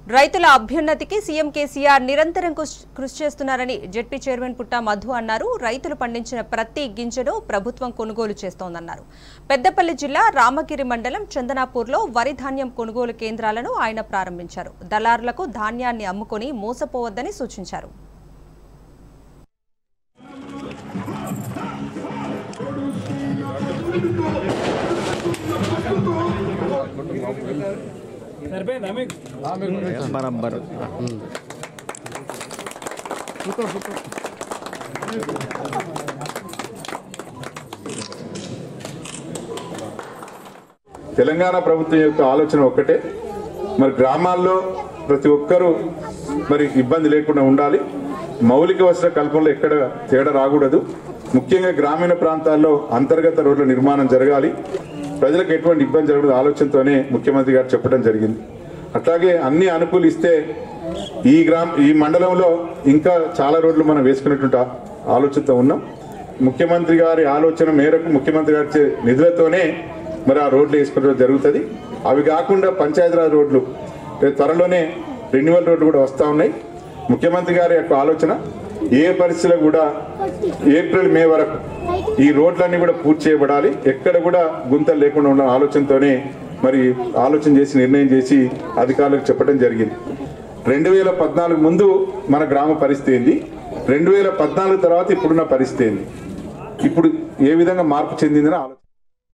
రైతుల అభ్యున్నతికి సీఎం కేసీఆర్ నిరంతరం కృష్- కృషి చేస్తున్నారని జెడ్పీ చైర్మన్ పుట్టా మధు అన్నారు రైతులు పండించిన ప్రతి గింజను ప్రభుత్వం కొనుగోలు చేస్తోందన్నారు పెద్దపల్లి జిల్లా రామగిరి మండలం చందనాపూర్లో వరి ధాన్యం కొనుగోలు కేంద్రాలను ఆయన ప్రారంభించారు దళారులకు ధాన్యాన్ని అమ్ముకొని మోసపోవద్దని సూచించారు సరిపోయిందా మీకు బరబ్బర్ తెలంగాణ ప్రభుత్వం యొక్క ఆలోచన ఒక్కటే మరి గ్రామాల్లో ప్రతి ఒక్కరూ మరి ఇబ్బంది లేకుండా ఉండాలి మౌలిక వసతుల కల్పనలో ఎక్కడ తేడా రాకూడదు ముఖ్యంగా గ్రామీణ ప్రాంతాల్లో అంతర్గత రోడ్ల నిర్మాణం జరగాలి ప్రజలకు ఎటువంటి ఇబ్బంది జరగదు ఆలోచనతోనే ముఖ్యమంత్రి గారు చెప్పడం జరిగింది అట్లాగే అన్ని అనుకూలిస్తే ఈ గ్రామ ఈ మండలంలో ఇంకా చాలా రోడ్లు మనం వేసుకునేటువంటి ఆ- ఆలోచనతో ఉన్నాం ముఖ్యమంత్రి గారి ఆలోచన మేరకు ముఖ్యమంత్రి గారి చే- నిధులతోనే మరి ఆ రోడ్లు వేసుకోవడం జరుగుతుంది అవి కాకుండా పంచాయతీరాజ్ రోడ్లు రేపు త్వరలోనే రెన్యువల్ రోడ్లు కూడా వస్తూ ఉన్నాయి ముఖ్యమంత్రి గారి యొక్క ఆలోచన ఏ పరిస్థితిలో కూడా ఏప్రిల్ మే వరకు ఈ రోడ్లన్నీ కూడా పూర్తి చేయబడాలి ఎక్కడ కూడా గుంతలు లేకుండా ఉన్న ఆలోచనతోనే మరి ఆలోచన చేసి నిర్ణయం చేసి అధికారులకు చెప్పడం జరిగింది రెండు వేల పద్నాలుగు ముందు మన గ్రామ పరిస్థితి ఏంది రెండు వేల పద్నాలుగు తర్వాత ఇప్పుడున్న పరిస్థితి ఏంది ఇప్పుడు ఏ విధంగా మార్పు చెందిందని ఆలోచన